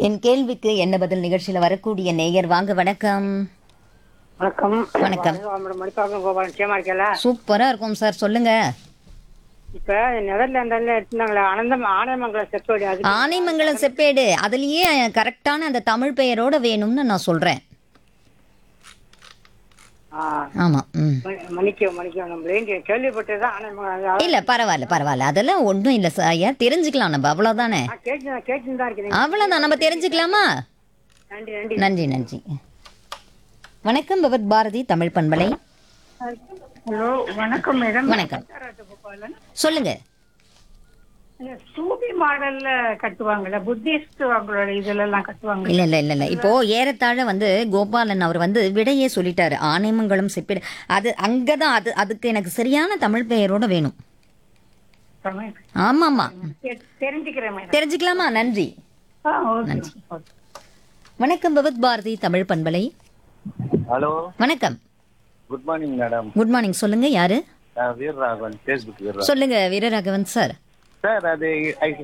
என் கேள்விக்கு என்ன பதில் நிகழ்ச்சியில் வரக்கூடிய நேயர் வாங்க வணக்கம் வணக்கம் வணக்கம். மணிப்பாக்கம் கோபாலன் நிச்சயமா இருக்கல சூப்பரா இருக்கும் சார் சொல்லுங்க இப்ப நெதர்லாந்துல எடுத்தாங்களே அனந்தம் ஆனந்தமங்கலம் செப்போடி அது ஆனைமங்கலம் செப்பேடு அதுலயே கரெக்டான அந்த தமிழ் பெயரோட வேணும்னு நான் சொல்றேன் ஆ, ஆமா ம் ம- மன்னிக்கவும் மன்னிக்கவும் நம்ம கேள்விப்பட்டதுதான் ஆனந்தமங்கலம் இல்ல பரவாயில்ல பரவாயில்ல அதெல்லாம் ஒன்றும் இல்ல சார் ஐயா தெரிஞ்சுக்கலாம் நம்ம அவ்வளவுதானே கேட்டு கேட்டு தான் இருக்கிறேன் அவ்வளவுதான் நம்ம தெரிஞ்சுக்கலாமா நன்றி நன்றி நன்றி நன்றி வணக்கம் பகவத் பாரதி தமிழ் பண்பலை ஹலோ வணக்கம் மேடம் வணக்கம் சொல்லுங்க சூபி மாடல்ல கட்டுவாங்கல்ல புத்திஸ்ட் அவங்களோட இதுல எல்லாம் கட்டுவாங்க இல்ல இல்ல இல்ல இல்ல இப்போ ஏறத்தாழ வந்து கோபாலன் அவர் வந்து விடையே சொல்லிட்டாரு ஆனைமங்கலம் செப்பேடு அது அங்கதான் அது அதுக்கு எனக்கு சரியான தமிழ் பெயரோட வேணும் ஆமாமா தெரிஞ்சுக்கிறேன் மேடம் தெரிஞ்சுக்கலாமா நன்றி ஆ ஓகே ஓகே வணக்கம் பகவத் பாரதி தமிழ் பண்பலை ஹலோ வணக்கம் good morning madam good morning சொல்லுங்க யாரு நான் வீரராகவன் ஃபேஸ்புக் வீரராகவன் சொல்லுங்க வீரராகவன் சார் சார் அது